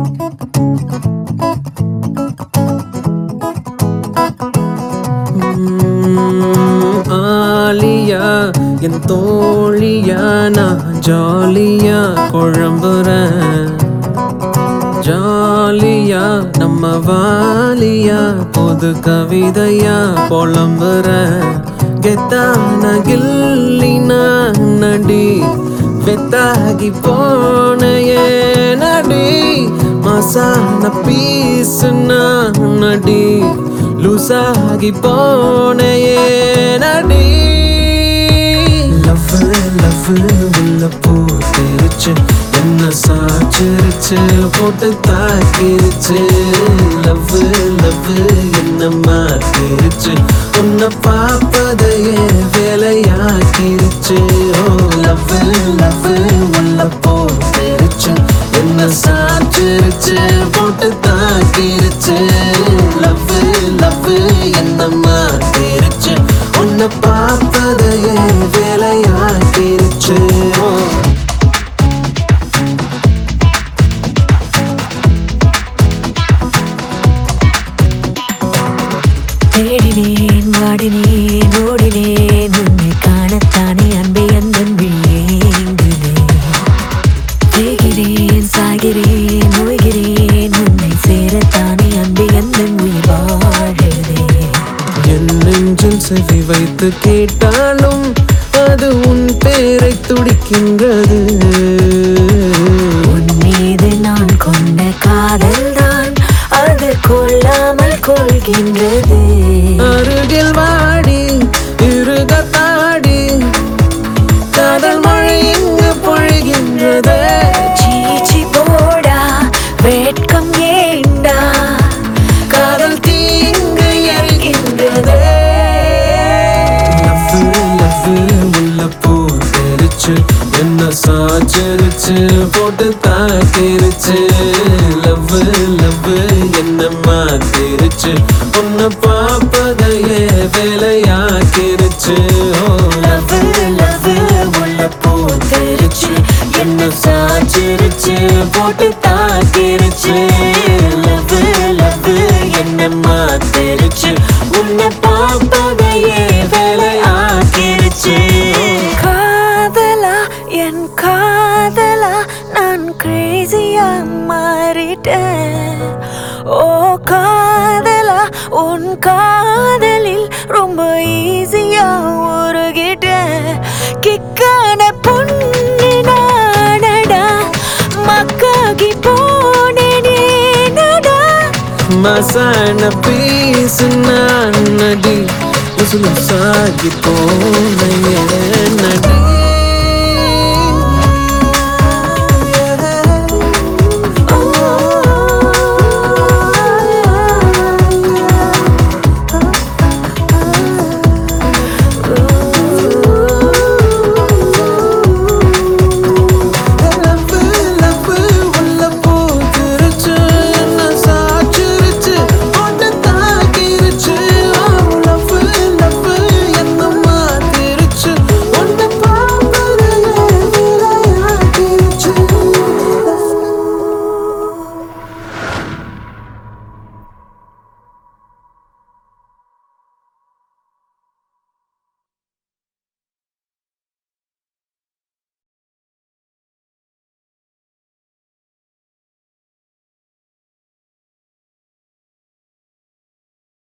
உம், ஆலியா என் தோழியா நான் ஜாலியா குழம்புறேன் ஜாலியா நம்ம வாலியா பொது கவிதையா புலம்புற கெத்தான கில்லினா நடி வெத்தாகி போனையே நடி மசான பீசுனா நடி லூசாகி போனையே நடி லவ் லவ் உள்ள போட்டுருச்சு என்ன சாச்சிருச்சு போட்டு தாக்கிருச்சு லவ் லவ் என்ன மாத்திருச்சு உன்னை பார்ப்பதையே வேலையாக்கிருச்சு ஓ லவ் லவ் உள்ள போட்டுருச்சு என்ன சாச்சிருச்சு போட்டு தாக்கிருச்சு லவ் லவ் என்ன மாத்திருச்சு உன்னை பார்ப்பதையே வேலையாக்கிருச்சு ஓ தேடினேன் வாடினேன் ஓடினேன் உன்னை காணத்தானே அன்பே அந்த விழியேங்குதேன் தேகிறேன் சாகிறேன் நோய்கிறேன் உன்னை சேரத்தானே அன்பே அந்த உயிர் வாழுதே என் நெஞ்சில் செவி வைத்து கேட்டாலும் அது உன் பேரை துடிக்கின்றது உன் மீது நான் கொண்ட காதல் தான் அது கொள்ளாமல் கொள்கின்றது அருகில் வாடி இருகத்தாடி காதல் மழை இங்கு பொழிகின்றது சீச்சி போடா வேட்கம் ஏண்டா காதல் தீங்கு எரிகின்றது லவ் லவ் உள்ள போட்டுருச்சு என்ன சாச்சிருச்சு போட்டு தாக்கிருச்சு லவ் லவ் என்ன மாத்திருச்சு உன்னை பார்ப்பதையே வேலையாக்கிருச்சு ஓ லவ் லவ் உள்ள போட்டுருச்சு என்ன சாச்சிருச்சு போட்டு தாக்கிருச்சு லவ் லவ் என்ன மாத்திருச்சு உன்னை பார்ப்பதையே வேலையாக்கிருச்சு காதலா என் காதலா நான் கிரேசியா மாறிட்டேன் ஓ காதலா உன் காதலில் ரொம்ப ஈஸியா உருகிட்டேன் கிக்கான பொண்ணு நானடா மக்காகி போனேனே நடா மசான பீசு நான் நடி உசுலும் சாகி போன நடி